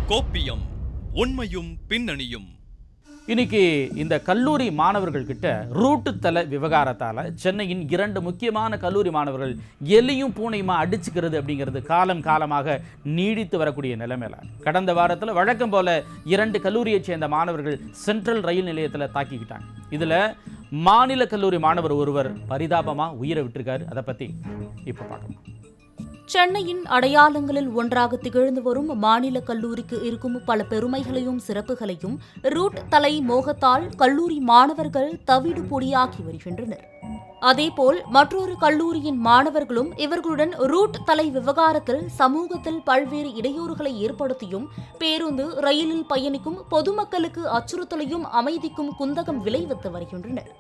கோப்பியம் உண்மையும் பின்னணியும் இன்னைக்கு இந்த கல்லூரி மாணவர்கள் கிட்ட ரூட்டு தலை விவகாரத்தால சென்னையின் இரண்டு முக்கியமான கல்லூரி மாணவர்கள் எலியும் பூனையுமா அடிச்சுக்கிறது அப்படிங்கிறது காலம் காலமாக நீடித்து வரக்கூடிய நிலைமையில கடந்த வாரத்தில் வழக்கம் போல இரண்டு கல்லூரியைச் சேர்ந்த மாணவர்கள் சென்ட்ரல் ரயில் நிலையத்தில் தாக்கிக்கிட்டாங்க இதுல மாநில கல்லூரி மாணவர் ஒருவர் பரிதாபமா உயிரை விட்டிருக்காரு அதை பத்தி இப்போ பார்க்கலாம் சென்னையின் அடையாளங்களில் ஒன்றாக திகழ்ந்து வரும் மாநில கல்லூரிக்கு இருக்கும் பல பெருமைகளையும் சிறப்புகளையும் ரூட் தலை மோகத்தால் கல்லூரி மாணவர்கள் தவிடு பொடியாக்கி வருகின்றனர் அதேபோல் மற்றொரு கல்லூரியின் மாணவர்களும் இவர்களுடன் ரூட் தலை விவகாரத்தில் சமூகத்தில் பல்வேறு இடையூறுகளை ஏற்படுத்தியும் பேருந்து ரயிலில் பயணிக்கும் பொதுமக்களுக்கு அச்சுறுத்தலையும் அமைதிக்கும் குந்தகம் விளைவித்து வருகின்றனர்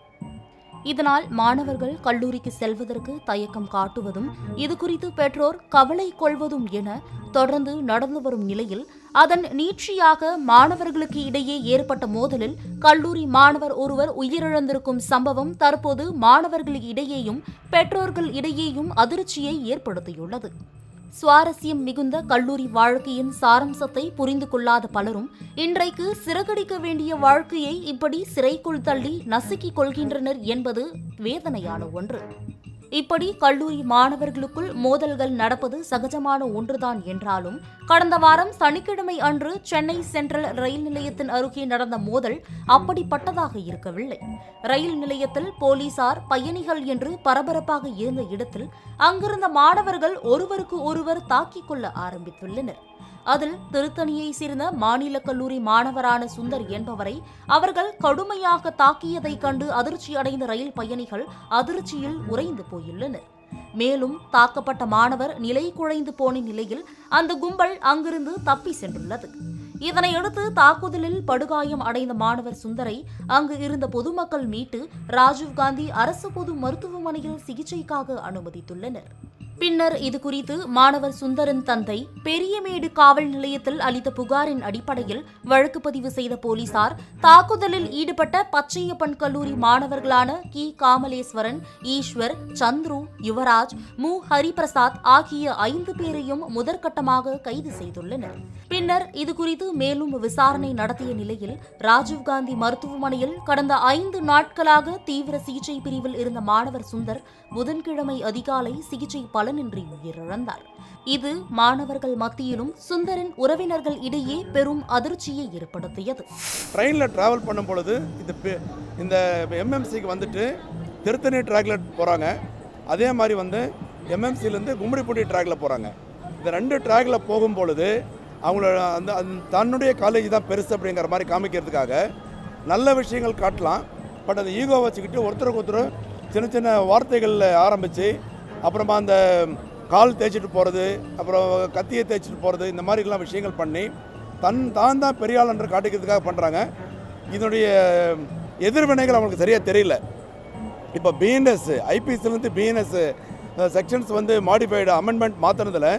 இதனால் மாணவர்கள் கல்லூரிக்கு செல்வதற்கு தயக்கம் காட்டுவதும் இது குறித்து பெற்றோர் கவலை கொள்வதும் என தொடர்ந்து நடந்து வரும் நிலையில் அதன் நீட்சியாக மாணவர்களுக்கு இடையே ஏற்பட்ட மோதலில் கல்லூரி மாணவர் ஒருவர் உயிரிழந்திருக்கும் சம்பவம் தற்போது மாணவர்கள் இடையேயும் பெற்றோர்கள் இடையேயும் அதிர்ச்சியை ஏற்படுத்தியுள்ளது சுவாரஸ்யம் மிகுந்த கல்லூரி வாழ்க்கையின் சாரம்சத்தை புரிந்து கொள்ளாத பலரும் இன்றைக்கு சிறகடிக்க வேண்டிய வாழ்க்கையை இப்படி சிறைக்குள் தள்ளி நசுக்கிக் கொள்கின்றனர் என்பது வேதனையான ஒன்று இப்படி கல்லூரி மாணவர்களுக்குள் மோதல்கள் நடப்பது சகஜமான ஒன்றுதான் என்றாலும் கடந்த வாரம் சனிக்கிழமை அன்று சென்னை சென்ட்ரல் ரயில் நிலையத்தின் அருகே நடந்த மோதல் அப்படிப்பட்டதாக இருக்கவில்லை ரயில் நிலையத்தில் போலீசார் பயணிகள் என்று பரபரப்பாக இருந்த இடத்தில் அங்கிருந்த மாணவர்கள் ஒருவருக்கு ஒருவர் தாக்கிக் கொள்ள ஆரம்பித்துள்ளனர் அதில் திருத்தணியை சேர்ந்த மாநில கல்லூரி மாணவரான சுந்தர் என்பவரை அவர்கள் கடுமையாக தாக்கியதைக் கண்டு அதிர்ச்சி அடைந்த ரயில் பயணிகள் அதிர்ச்சியில் உறைந்து போயுள்ளனர் மேலும் தாக்கப்பட்ட மாணவர் நிலை குழைந்து போன நிலையில் அந்த கும்பல் அங்கிருந்து தப்பி சென்றுள்ளது இதனையடுத்து தாக்குதலில் படுகாயம் அடைந்த மாணவர் சுந்தரை அங்கு இருந்த பொதுமக்கள் மீட்டு ராஜீவ்காந்தி அரசு பொது மருத்துவமனையில் சிகிச்சைக்காக அனுமதித்துள்ளனர் பின்னர் இதுகுறித்து மாணவர் சுந்தரின் தந்தை பெரியமேடு காவல் நிலையத்தில் அளித்த புகாரின் அடிப்படையில் வழக்கு பதிவு செய்த போலீசார் தாக்குதலில் ஈடுபட்ட பச்சையப்பன் கல்லூரி மாணவர்களான கி காமலேஸ்வரன் ஈஸ்வர் சந்துரு யுவராஜ் மு ஹரிபிரசாத் ஆகிய ஐந்து பேரையும் முதற்கட்டமாக கைது செய்துள்ளனர் பின்னர் இதுகுறித்து மேலும் விசாரணை நடத்திய நிலையில் ராஜீவ்காந்தி மருத்துவமனையில் கடந்த ஐந்து நாட்களாக தீவிர சிகிச்சை பிரிவில் இருந்த மாணவர் சுந்தர் புதன்கிழமை அதிகாலை சிகிச்சை பலனின்றி உயிரிழந்தார் இது மாணவர்கள் மத்தியிலும் சுந்தரின் உறவினர்கள் இடையே பெரும் அதிர்ச்சியை ஏற்படுத்தியது ட்ரெயினில் ட்ராவல் பண்ணும் பொழுது இந்த பெ- இந்த எம்எம்சிக்கு வந்துட்டு திருத்தணி ட்ராக்ல போகிறாங்க அதே மாதிரி வந்து எம்எம்சிலேருந்து கும்மிடிப்பூண்டி ட்ராக்ல போகிறாங்க இந்த ரெண்டு ட்ராக்ல போகும் பொழுது அவங்களோட அந்த அந்த தன்னுடைய காலேஜ் தான் பெருசு அப்படிங்கிற மாதிரி காமிக்கிறதுக்காக நல்ல விஷயங்கள் காட்டலாம் பட் அந்த ஈகோ வச்சுக்கிட்டு ஒருத்தருக்கு ஒருத்தர் சின்ன சின்ன வார்த்தைகளில் ஆரம்பித்து அப்புறமா அந்த கால் தேய்ச்சிட்டு போகிறது அப்புறம் கத்தியை தேய்ச்சிட்டு போகிறது இந்த மாதிரிலாம் விஷயங்கள் பண்ணி தன் தான் தான் பெரிய ஆள் என்று காட்டிக்கிறதுக்காக பண்ணுறாங்க இதனுடைய எதிர்வினைகள் அவங்களுக்கு சரியாக தெரியல இப்போ பிஎன்எஸ் ஐபிஎஸ்லேருந்து பிஎன்எஸ் செக்ஷன்ஸ் வந்து மாடிஃபைடு அமெண்ட்மெண்ட் மாற்றினதில்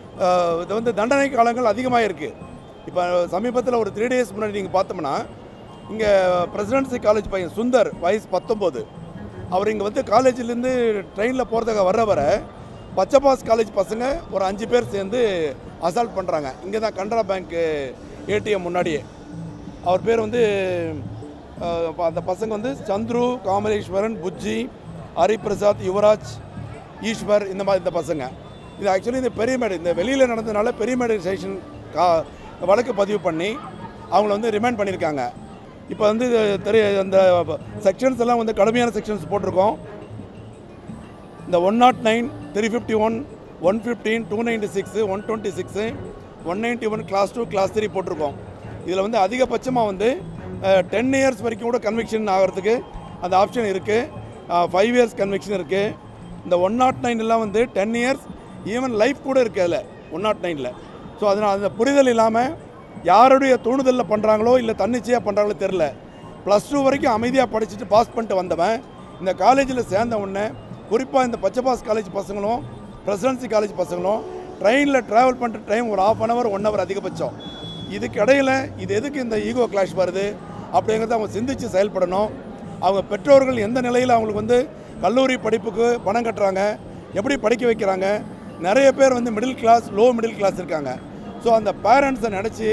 இது வந்து தண்டனை காலங்கள் அதிகமாக இருக்குது இப்போ சமீபத்தில் ஒரு த்ரீ டேஸ் முன்னாடி நீங்கள் பார்த்தோம்னா இங்கே பிரசிடென்சி காலேஜ் பையன் சுந்தர் வயசு பத்தொம்போது அவர் இங்கே வந்து காலேஜிலேருந்து ட்ரெயினில் போகிறதுக்காக வர வர பச்சைபாஸ் காலேஜ் பசங்க ஒரு அஞ்சு பேர் சேர்ந்து அசால்ட் பண்ணுறாங்க இங்கே தான் கனரா பேங்க் ஏடிஎம் முன்னாடியே அவர் பேர் வந்து அஹ், அப்ப அந்த பசங்க வந்து சந்துரு காமலேஸ்வரன் புஜ்ஜி ஹரிபிரசாத் யுவராஜ் ஈஸ்வர் இந்த மாதிரி இந்த பசங்க இது ஆக்சுவலி இந்த பெரியமேடு இந்த வெளியில் நடந்ததுனால பெரியமேடு ஸ்டேஷன் கா வழக்கு பதிவு பண்ணி அவங்கள வந்து ரிமைண்ட் பண்ணியிருக்காங்க இப்போ வந்து இது தெரிய அந்த செக்ஷன்ஸ் எல்லாம் வந்து கடுமையான செக்ஷன்ஸ் போட்டிருக்கோம் இந்த one not nine three fifty one one fifteen two ninety six one twenty six one ninety one class two class three போட்டிருக்கோம் இதில் வந்து அதிகபட்சமாக வந்து டென் இயர்ஸ் வரைக்கும் கூட கன்விக்ஷன் ஆகிறதுக்கு அந்த ஆப்ஷன் இருக்குது ஃபைவ் இயர்ஸ் கன்விக்ஷன் இருக்குது இந்த ஒன் நாட் நைன் எல்லாம் வந்து டென் இயர்ஸ் ஈவன் லைஃப் கூட இருக்குது அதில் ஒன் நாட் நைனில் ஸோ அதனால் அந்த புரிதல் இல்லாமல் யாருடைய தூண்டுதலில் பண்ணுறாங்களோ இல்லை தன்னிச்சையாக பண்ணுறாங்களோ தெரில ப்ளஸ் டூ வரைக்கும் அமைதியாக படிச்சுட்டு பாஸ் பண்ணிட்டு வந்தவன் இந்த காலேஜில் சேர்ந்த உடனே குறிப்பாக இந்த பச்சைபாஸ் காலேஜ் பசங்களும் பிரசிடென்சி காலேஜ் பசங்களும் ட்ரெயினில் ட்ராவல் பண்ணுற டைம் ஒரு half an hour one hour அதிகபட்சம் இதுக்கு இடையில இது எதுக்கு இந்த ஈகோ கிளாஷ் வருது அப்படிங்கிறத அவங்க சிந்தித்து செயல்படணும் அவங்க பெற்றோர்கள் எந்த நிலையில் அவங்களுக்கு வந்து கல்லூரி படிப்புக்கு பணம் கட்டுறாங்க எப்படி படிக்க வைக்கிறாங்க நிறைய பேர் வந்து middle class low middle class இருக்காங்க ஸோ அந்த பேரண்ட்ஸை நினச்சி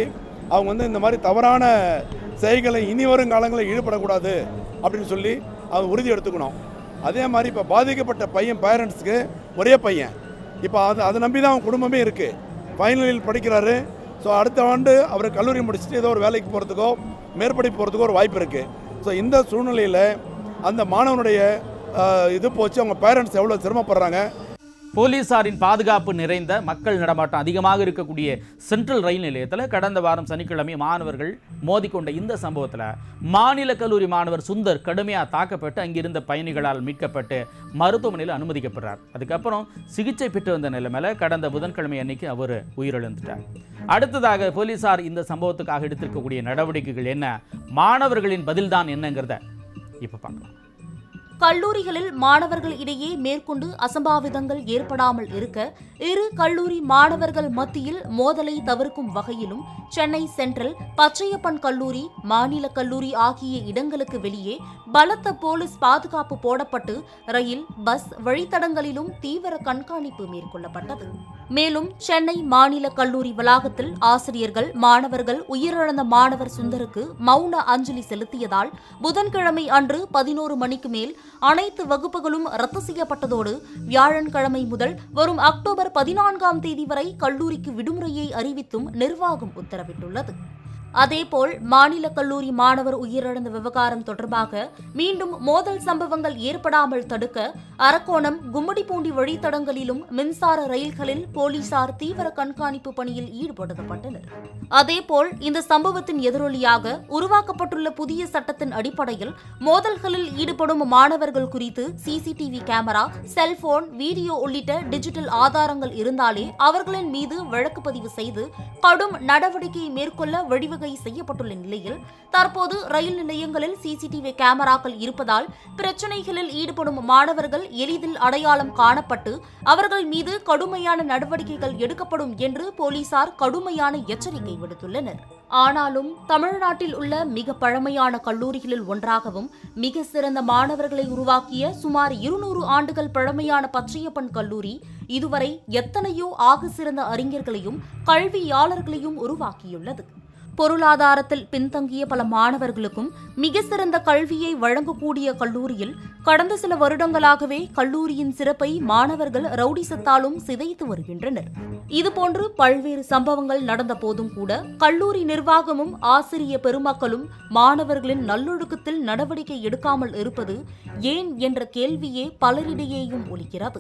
அவங்க வந்து இந்த மாதிரி தவறான செயல்களை இனி வரும் காலங்களில் ஈடுபடக்கூடாது அப்படின்னு சொல்லி அவங்க உறுதி எடுத்துக்கணும் அதே மாதிரி இப்போ பாதிக்கப்பட்ட பையன் பேரண்ட்ஸ்க்கு ஒரே பையன் இப்போ அது அதை நம்பி தான் அவன் குடும்பமே இருக்குது ஃபைனல் இயர் படிக்கிறாரு ஸோ அடுத்த ஆண்டு அவர் கல்லூரி முடிச்சுட்டு ஏதோ ஒரு வேலைக்கு போகிறதுக்கோ மேற்படிப்பு போகிறதுக்கோ ஒரு வாய்ப்பு இருக்குது ஸோ இந்த சூழ்நிலையில் அந்த மாணவனுடைய ஆஹ், இது போச்சு அவங்க பேரண்ட்ஸ் எவ்வளோ சிரமப்படுறாங்க போலீசாரின் பாதுகாப்பு நிறைந்த மக்கள் நடமாட்டம் அதிகமாக இருக்கக்கூடிய சென்ட்ரல் ரயில் நிலையத்தில் கடந்த வாரம் சனிக்கிழமை மாணவர்கள் மோதிக்கொண்ட இந்த சம்பவத்தில் மாநில கல்லூரி மாணவர் சுந்தர் கடுமையாக தாக்கப்பட்டு அங்கிருந்த பயணிகளால் மீட்கப்பட்டு மருத்துவமனையில் அனுமதிக்கப்படுறார் அதுக்கப்புறம் சிகிச்சை பெற்று வந்த நிலைமையில கடந்த புதன்கிழமை அன்னைக்கு அவர் உயிரிழந்துட்டார் அடுத்ததாக போலீசார் இந்த சம்பவத்துக்காக எடுத்திருக்கக்கூடிய நடவடிக்கைகள் என்ன மாணவர்களின் பதில்தான் என்னங்கிறத இப்போ பார்க்கலாம் கல்லூரிகளில் மாணவர்கள் இடையே மேற்கொண்டு அசம்பாவிதங்கள் ஏற்படாமல் இருக்க இரு கல்லூரி மாணவர்கள் மத்தியில் மோதலை தவிர்க்கும் வகையிலும் சென்னை சென்ட்ரல் பச்சையப்பன் கல்லூரி மாநில கல்லூரி ஆகிய இடங்களுக்கு வெளியே பலத்த போலீஸ் பாதுகாப்பு போடப்பட்டு ரயில் பஸ் வழித்தடங்களிலும் தீவிர கண்காணிப்பு மேற்கொள்ளப்பட்டது மேலும் சென்னை மாநில கல்லூரி வளாகத்தில் ஆசிரியர்கள் மாணவர்கள் உயிரிழந்த மாணவர் சுந்தருக்கு மௌன அஞ்சலி செலுத்தியதால் புதன்கிழமை அன்று பதினோரு மணிக்கு மேல் அனைத்து வகுப்புகளும் ரத்து செய்யப்பட்டதோடு வியாழன்கிழமை முதல் வரும் அக்டோபர் பதினான்காம் தேதி வரை கல்லூரிக்கு விடுமுறையை அறிவித்தும் நிர்வாகம் உத்தரவிட்டுள்ளது அதேபோல் மாநில கல்லூரி மாணவர் உயிரிழந்த விவகாரம் தொடர்பாக மீண்டும் மோதல் சம்பவங்கள் ஏற்படாமல் தடுக்க அரக்கோணம் கும்மிடிப்பூண்டி வழித்தடங்களிலும் மின்சார ரயில்களில் போலீசார் தீவிர கண்காணிப்பு பணியில் ஈடுபடுத்தப்பட்டனர் அதேபோல் இந்த சம்பவத்தின் எதிரொலியாக உருவாக்கப்பட்டுள்ள புதிய சட்டத்தின் அடிப்படையில் மோதல்களில் ஈடுபடும் மாணவர்கள் குறித்து சிசிடிவி கேமரா செல்போன் வீடியோ உள்ளிட்ட டிஜிட்டல் ஆதாரங்கள் இருந்தாலே அவர்களின் மீது வழக்கு பதிவு செய்து கடும் நடவடிக்கை மேற்கொள்ள வழிவகை செய்யப்பட்டுள்ள நிலையில் தற்போது ரயில் நிலையங்களில் சிசிடிவி கேமராக்கள் இருப்பதால் பிரச்சனைகளில் ஈடுபடும் மாணவர்கள் எளிதில் அடையாளம் காணப்பட்டு அவர்கள் மீது கடுமையான நடவடிக்கைகள் எடுக்கப்படும் என்று போலீசார் கடுமையான எச்சரிக்கை விடுத்துள்ளனர் ஆனாலும் தமிழ்நாட்டில் உள்ள மிக பழமையான கல்லூரிகளில் ஒன்றாகவும் மிக சிறந்த மாணவர்களை உருவாக்கிய சுமார் இருநூறு ஆண்டுகள் பழமையான பச்சையப்பன் கல்லூரி இதுவரை எத்தனையோ ஆக சிறந்த அறிஞர்களையும் கல்வியாளர்களையும் உருவாக்கியுள்ளது பொருளாதாரத்தில் பின்தங்கிய பல மாணவர்களுக்கும் மிக சிறந்த கல்வியை வழங்கக்கூடிய கல்லூரியில் கடந்த சில வருடங்களாகவே கல்லூரியின் சிறப்பை மாணவர்கள் ரவுடிசத்தாலும் சிதைத்து வருகின்றனர் இதுபோன்று பல்வேறு சம்பவங்கள் நடந்த போதும் கூட கல்லூரி நிர்வாகமும் ஆசிரிய பெருமக்களும் மாணவர்களின் நல்லொழுக்கத்தில் நடவடிக்கை எடுக்காமல் இருப்பது ஏன் என்ற கேள்வியே பலரிடையேயும் ஒலிக்கிறது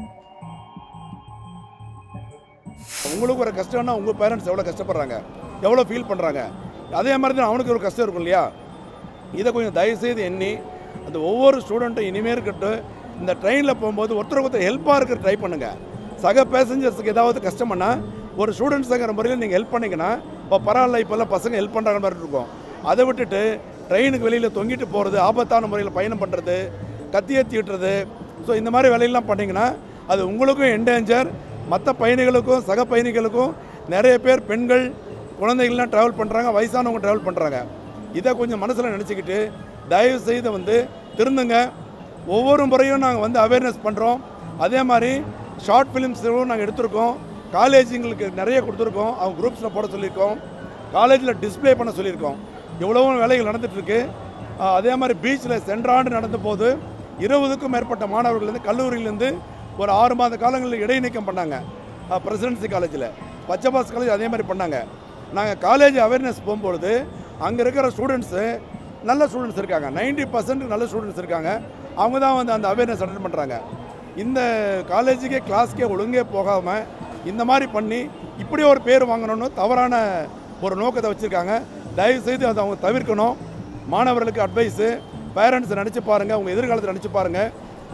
உங்களுக்கு ஒரு கஷ்டம்னா உங்கள் பேரண்ட்ஸ் எவ்வளோ கஷ்டப்படுறாங்க எவ்வளோ ஃபீல் பண்ணுறாங்க அதே மாதிரி தான் அவனுக்கு ஒரு கஷ்டம் இருக்கும் இல்லையா இதை கொஞ்சம் தயவுசெய்து எண்ணி அந்த ஒவ்வொரு ஸ்டூடெண்ட்டும் இனிமேல் இருக்கட்டும் இந்த ட்ரெயினில் போகும்போது ஒருத்தருக்கு ஒருத்தர் ஹெல்ப்பாக இருக்க ட்ரை பண்ணுங்கள் சக பேசஞ்சர்ஸுக்கு ஏதாவது கஷ்டம்னா ஒரு ஸ்டூடெண்ட்ஸுங்கிற முறையில் நீங்கள் ஹெல்ப் பண்ணிங்கன்னா இப்போ பரவாயில்ல இப்போல்லாம் பசங்க ஹெல்ப் பண்ணுற மாதிரி இருக்கும் அதை விட்டுட்டு ட்ரெயினுக்கு வெளியில் தொங்கிட்டு போகிறது ஆபத்தான முறையில் பயணம் பண்ணுறது கத்தி ஏற்றி விட்டுறது ஸோ இந்த மாதிரி வேலையெல்லாம் பண்ணிங்கன்னா அது உங்களுக்கும் என்டேஞ்சர் மற்ற பயணிகளுக்கும் சக பயணிகளுக்கும் நிறைய பேர் பெண்கள் குழந்தைகள்லாம் ட்ராவல் பண்ணுறாங்க வயசானவங்க ட்ராவல் பண்ணுறாங்க இதை கொஞ்சம் மனசில் நினச்சிக்கிட்டு தயவு செய்து வந்து திருந்துங்க ஒவ்வொரு முறையும் நாங்கள் வந்து அவேர்னஸ் பண்ணுறோம் அதே மாதிரி ஷார்ட் ஃபிலிம்ஸும் நாங்கள் எடுத்திருக்கோம் காலேஜுங்களுக்கு நிறைய கொடுத்துருக்கோம் அவங்க குரூப்ஸில் போட சொல்லியிருக்கோம் காலேஜில் டிஸ்ப்ளே பண்ண சொல்லியிருக்கோம் இவ்வளவும் வேலைகள் நடந்துகிட்ருக்கு அதே மாதிரி பீச்சில் சென்ற ஆண்டு நடந்த போது இருபதுக்கும் மேற்பட்ட மாணவர்கள் வந்து கல்லூரியிலேருந்து ஒரு ஆறு மாத காலங்களில் இடைநீக்கம் பண்ணாங்க பிரசிடென்சி காலேஜில் பச்சைபாஸ் காலேஜ் அதே மாதிரி பண்ணாங்க நாங்கள் காலேஜ் அவேர்னஸ் போகும்பொழுது அங்கே இருக்கிற ஸ்டூடெண்ட்ஸு நல்ல ஸ்டூடெண்ட்ஸ் இருக்காங்க 90% பர்சன்ட் நல்ல ஸ்டூடெண்ட்ஸ் இருக்காங்க அவங்க தான் வந்து அந்த அவேர்னஸ் அட்டன் பண்ணுறாங்க இந்த காலேஜுக்கே கிளாஸ்க்கே ஒழுங்கே போகாமல் இந்த மாதிரி பண்ணி இப்படி ஒரு பேர் வாங்கணும்னு தவறான ஒரு நோக்கத்தை வச்சுருக்காங்க தயவுசெய்து அதை அவங்க தவிர்க்கணும் மாணவர்களுக்கு அட்வைஸு பேரண்ட்ஸ் நினச்சி பாருங்கள் உங்கள் எதிர்காலத்தை நினச்சி பாருங்கள்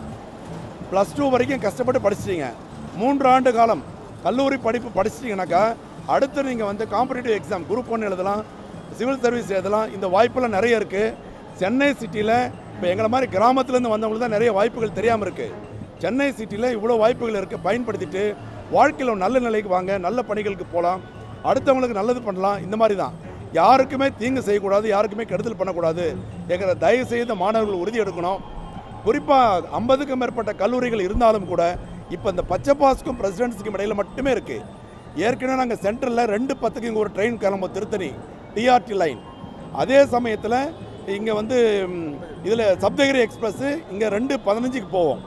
ப்ளஸ் டூ வரைக்கும் கஷ்டப்பட்டு படிச்சிட்டீங்க மூன்று ஆண்டு காலம் கல்லூரி படிப்பு படிச்சிட்டிங்கனாக்கா அடுத்து நீங்கள் வந்து காம்படிட்டிவ் எக்ஸாம் குரூப் ஒன் எழுதலாம் சிவில் சர்வீஸ் எழுதலாம் இந்த வாய்ப்பெல்லாம் நிறைய இருக்குது சென்னை சிட்டியில் இப்போ எங்களை மாதிரி கிராமத்துலேருந்து வந்தவங்களுக்கு தான் நிறைய வாய்ப்புகள் தெரியாமல் இருக்குது சென்னை சிட்டியில் இவ்வளோ வாய்ப்புகள் இருக்குது பயன்படுத்திட்டு வாழ்க்கையில் ஒரு நல்ல நிலைக்கு வாங்க நல்ல பணிகளுக்கு போகலாம் அடுத்தவங்களுக்கு நல்லது பண்ணலாம் இந்த மாதிரி தான் யாருக்குமே தீங்கு செய்யக்கூடாது யாருக்குமே கெடுதல் பண்ணக்கூடாது என்கிற தயவு செய்து மாணவர்கள் உறுதி எடுக்கணும் குறிப்பாக ஐம்பதுக்கும் மேற்பட்ட கல்லூரிகள் இருந்தாலும் கூட இப்போ இந்த பச்சை பாஸ்க்கும் பிரசிடென்ட்ஸுக்கும் இடையில் மட்டுமே இருக்குது ஏற்கனவே நாங்கள் சென்ட்ரலில் ரெண்டு பத்துக்கு இங்கே ஒரு ட்ரெயின் கிளம்பும் திருத்தணி டிஆர்டி லைன் அதே சமயத்தில் இங்கே வந்து இதில் சப்தகிரி எக்ஸ்பிரஸ்ஸு இங்கே ரெண்டு பதினஞ்சுக்கு போவோம்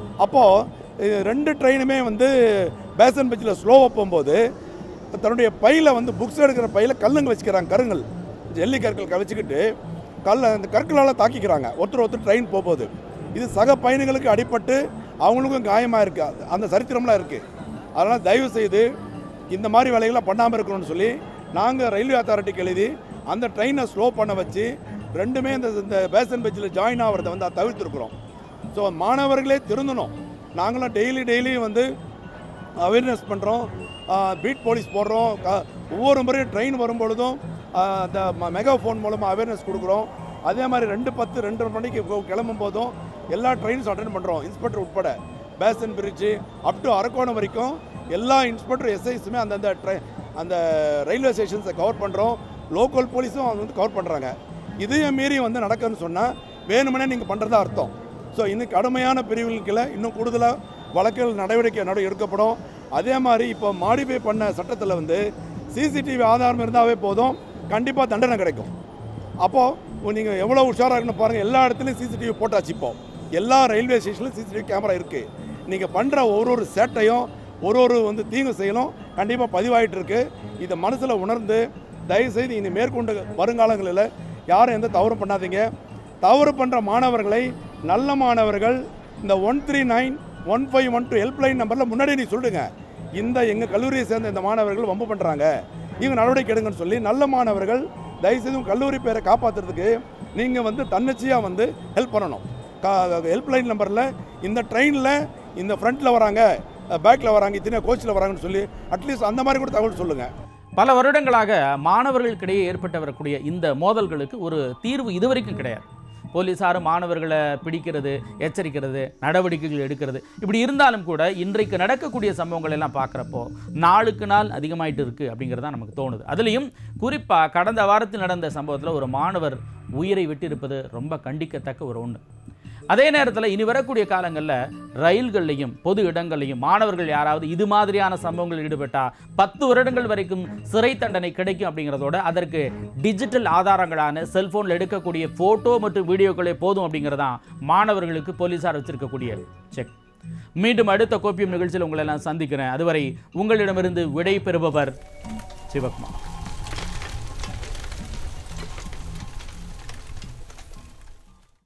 அப்போது ரெண்டு ட்ரெயினுமே வந்து பேசன் பட்ஜில் ஸ்லோவாக போகும்போது தன்னுடைய பையில் வந்து புக்ஸ் எடுக்கிற பையில் கல்லுங்க வச்சுக்கிறாங்க கருங்கல் ஜல்லி கற்கள் வச்சுக்கிட்டு கல் அந்த கற்களால் தாக்கிக்கிறாங்க ஒருத்தர் ஒருத்தர் ட்ரெயின் போகும்போது இது சக பயணிகளுக்கு அடிபட்டு அவங்களுக்கும் காயமாக இருக்குது அந்த சரித்திரம்லாம் இருக்குது அதனால் தயவு செய்து இந்த மாதிரி வேலைகளை பண்ணாமல் இருக்கணும்னு சொல்லி நாங்கள் ரயில்வே அத்தாரிட்டிக்கு எழுதி அந்த ட்ரெயினை ஸ்லோ பண்ண வச்சு ரெண்டுமே இந்த இந்த பேசன் பட்ஜில் ஜாயின் ஆகிறத வந்து தவிர்த்துருக்குறோம் ஸோ மாணவர்களே திருந்தணும் நாங்களும் டெய்லி டெய்லி வந்து அவேர்னஸ் பண்ணுறோம் பீட் போலீஸ் போடுறோம் க- ஒவ்வொரு முறையும் ட்ரெயின் வரும்பொழுதும் ஆ, அந்த மெகா ஃபோன் மூலமாக அவேர்னஸ் கொடுக்குறோம் அதே மாதிரி ரெண்டு பத்து ரெண்டரை மணிக்கு கோ- கிளம்பும் போதும் எல்லா ட்ரெயின்ஸ் அட்டன் பண்ணுறோம் இன்ஸ்பெக்டர் உட்பட பேசன் பிரிட்ஜு அப் டு அரக்கோணம் வரைக்கும் எல்லா இன்ஸ்பெக்டர் எஸ்ஐஸுமே அந்தந்த ட்ரெ அந்த ரயில்வே ஸ்டேஷன்ஸை கவர் பண்ணுறோம் லோக்கல் போலீஸும் அவங்க வந்து கவர் பண்ணுறாங்க இதையும் மீறி வந்து நடக்குதுன்னு சொன்னால் வேணுமனே நீங்கள் பண்ணுறதா அர்த்தம் ஸோ இன்னும் கடுமையான பிரிவுகளுக்கு இன்னும் கூடுதலாக வழக்குகள் நடவடிக்கை நட எடுக்கப்படும் அதே மாதிரி இப்போ மாடிஃபை பண்ண சட்டத்தில் வந்து சிசிடிவி ஆதாரம் இருந்தாவே போதும் கண்டிப்பாக தண்டனை கிடைக்கும் அப்போது நீங்கள் எவ்வளோ உஷாராக இருக்கணும் பாருங்கள் எல்லா இடத்துலையும் சிசிடிவி போட்டாச்சு இப்போ எல்லா ரயில்வே ஸ்டேஷன்லையும் சிசிடிவி கேமரா இருக்குது நீங்கள் பண்ணுற ஒரு ஒரு சேட்டையும் ஒரு ஒரு வந்து தீங்கு செயலும் கண்டிப்பாக பதிவாயிட்டு இருக்கு இதை மனசில் உணர்ந்து தயவுசெய்து இனி மேற்கொண்டு வருங்காலங்களில் யாரும் எந்த தவறும் பண்ணாதீங்க தவறு பண்ணுற மாணவர்களை நல்ல மாணவர்கள் இந்த one three nine one five one two helpline நம்பரில் முன்னாடி நீ சொல்லுங்க இந்த எங்கள் கல்லூரியை சேர்ந்த இந்த மாணவர்கள் வம்பு பண்ணுறாங்க இவங்க நடவடிக்கை எடுங்கன்னு சொல்லி நல்ல மாணவர்கள் தயவுசெய்து உங்க கல்லூரி பேரை காப்பாற்றுறதுக்கு நீங்கள் வந்து தன்னிச்சையாக வந்து ஹெல்ப் பண்ணணும் ஹெல்ப்லைன் நம்பரில் இந்த ட்ரெயினில் இந்த ஃப்ரண்ட்டில் வராங்க பேக்கில் வராங்க இத்தனை கோச்சில் வராங்கன்னு சொல்லி அட்லீஸ்ட் அந்த மாதிரி கூட தகவல் சொல்லுங்கள் பல வருடங்களாக மாணவர்களுக்கிடையே ஏற்பட்டு வரக்கூடிய இந்த மோதல்களுக்கு ஒரு தீர்வு இதுவரைக்கும் கிடையாது போலீஸாரும் மாணவர்களை பிடிக்கிறது எச்சரிக்கிறது நடவடிக்கைகள் எடுக்கிறது இப்படி இருந்தாலும் கூட இன்றைக்கு நடக்கக்கூடிய சம்பவங்கள் எல்லாம் பார்க்குறப்போ நாளுக்கு நாள் அதிகமாயிட்டு இருக்கு அப்படிங்கிறது தான் நமக்கு தோணுது அதுலேயும் குறிப்பாக கடந்த வாரத்தில் நடந்த சம்பவத்தில் ஒரு மாணவர் உயிரை விட்டிருப்பது ரொம்ப கண்டிக்கத்தக்க ஒரு ஒன்று அதே நேரத்தில் இனி வரக்கூடிய காலங்களில் ரயில்கள்லையும் பொது இடங்கள்லையும் மாணவர்கள் யாராவது இது மாதிரியான சம்பவங்களில் ஈடுபட்டால் பத்து வருடங்கள் வரைக்கும் சிறை தண்டனை கிடைக்கும் அப்படிங்கிறதோட அதற்கு டிஜிட்டல் ஆதாரங்களான செல்போனில் எடுக்கக்கூடிய ஃபோட்டோ மற்றும் வீடியோக்களே போதும் அப்படிங்கிறதான் மாணவர்களுக்கு போலீஸார் வச்சிருக்கக்கூடிய செக் மீண்டும் அடுத்த கோப்பியம் நிகழ்ச்சியில் உங்களை எல்லாம் சந்திக்கிறேன் அதுவரை உங்களிடமிருந்து விடை பெறுபவர் சிவகுமார்